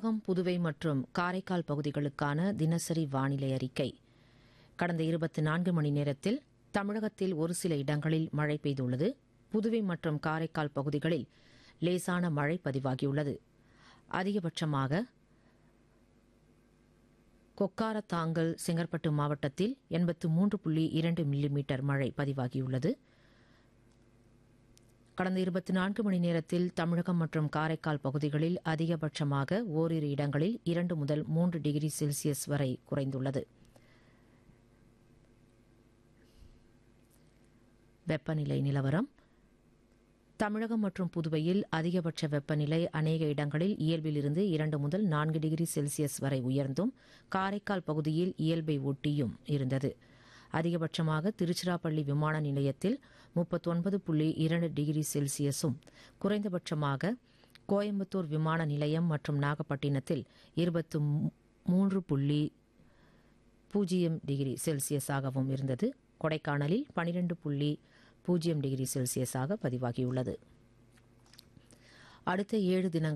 தமிழகம் புதுவை மற்றும் காரைக்கால் பகுதிகளுக்கான தினசரி வானிலை அறிக்கை கடந்த இருபத்தி நான்கு மணி நேரத்தில் தமிழகத்தில் ஒரு சில இடங்களில் மழை பெய்துள்ளது புதுவை மற்றும் காரைக்கால் பகுதிகளில் லேசான மழை பதிவாகியுள்ளது அதிகபட்சமாக கொக்காரத்தாங்கல் செங்கற்பட்டு மாவட்டத்தில் எண்பத்து மூன்று புள்ளி இரண்டு மில்லிமீட்டர் மழை பதிவாகியுள்ளது கடந்த இருபத்தி நான்கு மணி நேரத்தில் தமிழகம் மற்றும் காரைக்கால் பகுதிகளில் அதிகபட்சமாக ஓரிரு இடங்களில் இரண்டு முதல் மூன்று டிகிரி செல்சியஸ் வரை குறைந்துள்ளது வெப்பநிலை நிலவரம் தமிழகம் மற்றும் புதுவையில் அதிகபட்ச வெப்பநிலை அநேக இடங்களில் இயல்பிலிருந்து இரண்டு முதல் நான்கு டிகிரி செல்சியஸ் வரை உயர்ந்தும் காரைக்கால் பகுதியில் இயல்பை ஒட்டியும் இருந்தது அதிகபட்சமாக திருச்சிராப்பள்ளி விமான நிலையத்தில் முப்பத்தொன்பது புள்ளி இரண்டு டிகிரி செல்சியஸும் குறைந்தபட்சமாக கோயம்புத்தூர் விமான நிலையம் மற்றும் நாகப்பட்டினத்தில் இருபத்து மூன்று புள்ளி பூஜ்ஜியம் டிகிரி செல்சியஸாகவும் இருந்தது கொடைக்கானலில் பனிரெண்டு புள்ளி பூஜ்ஜியம் டிகிரி செல்சியஸாக பதிவாகியுள்ளது அடுத்த ஏழு தினங்கள்